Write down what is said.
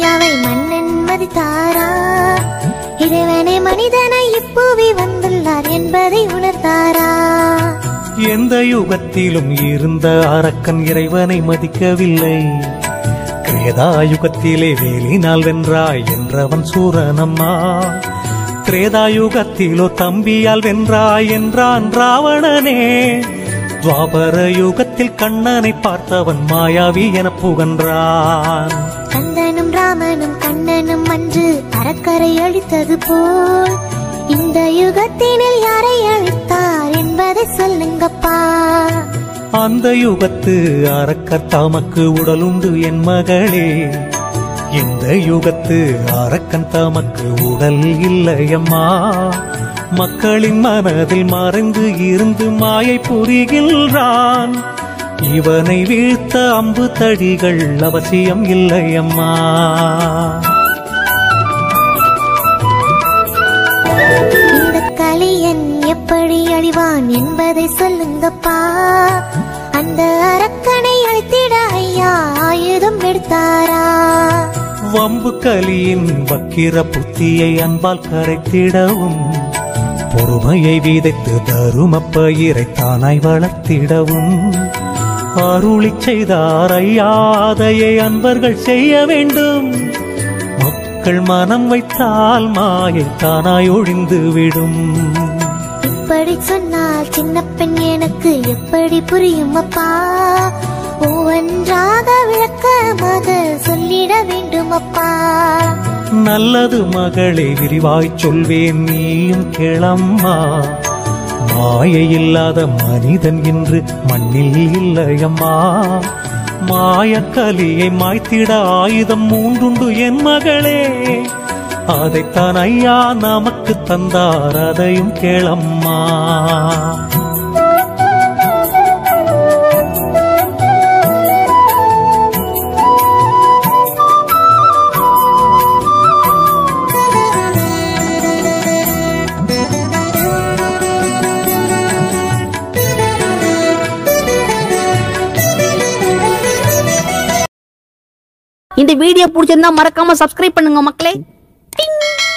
ஐயாவை மன்னன் மதித்தாரா இறைவனே மனிதனை இப்பூவி வந்துள்ளார் என்பதை உணர்ந்தாரா எந்த யுகத்திலும் இருந்த அரக்கன் இறைவனை மதிக்கவில்லை கிரேதா யுகத்திலே வேலினால் வென்றாய் என்றவன் சூரனம்மா திரேதா யுகத்திலோ தம்பியால் வென்றாய் என்றான் ராவணனே துவாபர யுகத்தில் கண்ணனை பார்த்தவன் மாயாவி என புகன்றான் கந்தனும் ராமனும் கண்ணனும் அன்று அறக்கரை அழித்தது போல் இந்த யுகத்தினில் யாரை அழித்தார் என்பதை சொல்லுங்கப்பா அந்த யுகத்து அரக்கர் தமக்கு உடலுண்டு என் மகளே இந்த யுகத்து அரக்கன் தமக்கு உடல் இல்லையம்மா மக்களின் மனதில் மறைந்து இருந்து மாயை புரிகின்றான் இவனை வீழ்த்த அம்பு தடிகள் அவசியம் இல்லையம்மா இந்த கலியன் எப்படி அழிவான் என்பதை சொல்லுங்கப்பா அந்த அரக்கனை அழித்திட ஐயா ஆயுதம் எடுத்தாரா வம்பு கலியின் வக்கிர புத்தியை அன்பால் கரைத்திடவும் பொறுமையை விதைத்து தரும பயிரை தானாய் வளர்த்திடவும் அருளி செய்தார் ஐயாதையை அன்பர்கள் செய்ய வேண்டும் மக்கள் மனம் வைத்தால் மாயை தானாய் ஒழிந்து விடும் இப்படி சொன்னால் சின்ன பெண் எனக்கு எப்படி புரியும் அப்பா ஒவ்வொன்றாக விளக்கமாக சொல்லிட வேண்டும் அப்பா நல்லது மகளே விரிவாய் சொல்வேன் நீயும் கேளம்மா மாயை இல்லாத மனிதன் என்று மண்ணில் இல்லையம்மா மாயக்கலியை மாய்த்திட ஆயுதம் மூன்றுண்டு என் மகளே அதைத்தான் ஐயா நமக்கு தந்தார் அதையும் கேளம்மா இந்த வீடியோ பிடிச்சிருந்தா மறக்காம சப்ஸ்கிரைப் பண்ணுங்க மக்களே டிங்